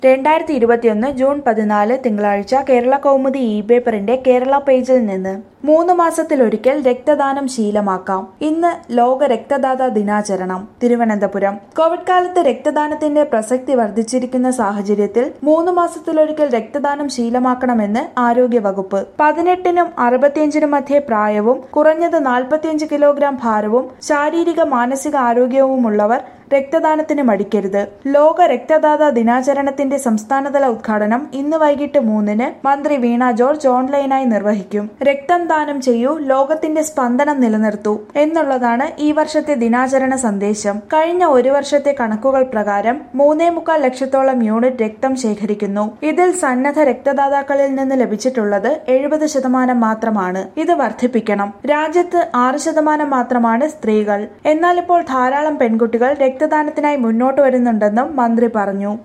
രണ്ടായിരത്തി ഇരുപത്തിയൊന്ന് ജൂൺ പതിനാല് തിങ്കളാഴ്ച കേരള കൗമുദി ഇ പേപ്പറിന്റെ കേരള പേജിൽ നിന്ന് മൂന്ന് മാസത്തിലൊരിക്കൽ രക്തദാനം ശീലമാക്കാം ഇന്ന് ലോക രക്തദാതാ ദിനാചരണം തിരുവനന്തപുരം കോവിഡ് കാലത്ത് രക്തദാനത്തിന്റെ പ്രസക്തി വർദ്ധിച്ചിരിക്കുന്ന സാഹചര്യത്തിൽ മൂന്ന് മാസത്തിലൊരിക്കൽ രക്തദാനം ശീലമാക്കണമെന്ന് ആരോഗ്യവകുപ്പ് പതിനെട്ടിനും അറുപത്തിയഞ്ചിനും മധ്യേ പ്രായവും കുറഞ്ഞത് നാൽപ്പത്തിയഞ്ച് കിലോഗ്രാം ഭാരവും ശാരീരിക മാനസിക ആരോഗ്യവുമുള്ളവർ രക്തദാനത്തിന് മടിക്കരുത് ലോക രക്തദാതാ ദിനാചരണത്തിന്റെ സംസ്ഥാനതല ഉദ്ഘാടനം ഇന്ന് വൈകിട്ട് മൂന്നിന് മന്ത്രി വീണ ജോർജ് ഓൺലൈനായി നിർവഹിക്കും രക്തം ദാനം ചെയ്യൂ ലോകത്തിന്റെ സ്പന്ദനം നിലനിർത്തൂ എന്നുള്ളതാണ് ഈ വർഷത്തെ ദിനാചരണ സന്ദേശം കഴിഞ്ഞ ഒരു വർഷത്തെ കണക്കുകൾ പ്രകാരം മൂന്നേ മുക്കാൽ ലക്ഷത്തോളം യൂണിറ്റ് രക്തം ശേഖരിക്കുന്നു ഇതിൽ സന്നദ്ധ രക്തദാതാക്കളിൽ നിന്ന് ലഭിച്ചിട്ടുള്ളത് എഴുപത് ശതമാനം മാത്രമാണ് ഇത് വർദ്ധിപ്പിക്കണം രാജ്യത്ത് ആറ് ശതമാനം മാത്രമാണ് സ്ത്രീകൾ എന്നാൽ ഇപ്പോൾ ധാരാളം പെൺകുട്ടികൾ രക്തദാനത്തിനായി മുന്നോട്ട് വരുന്നുണ്ടെന്നും മന്ത്രി പറഞ്ഞു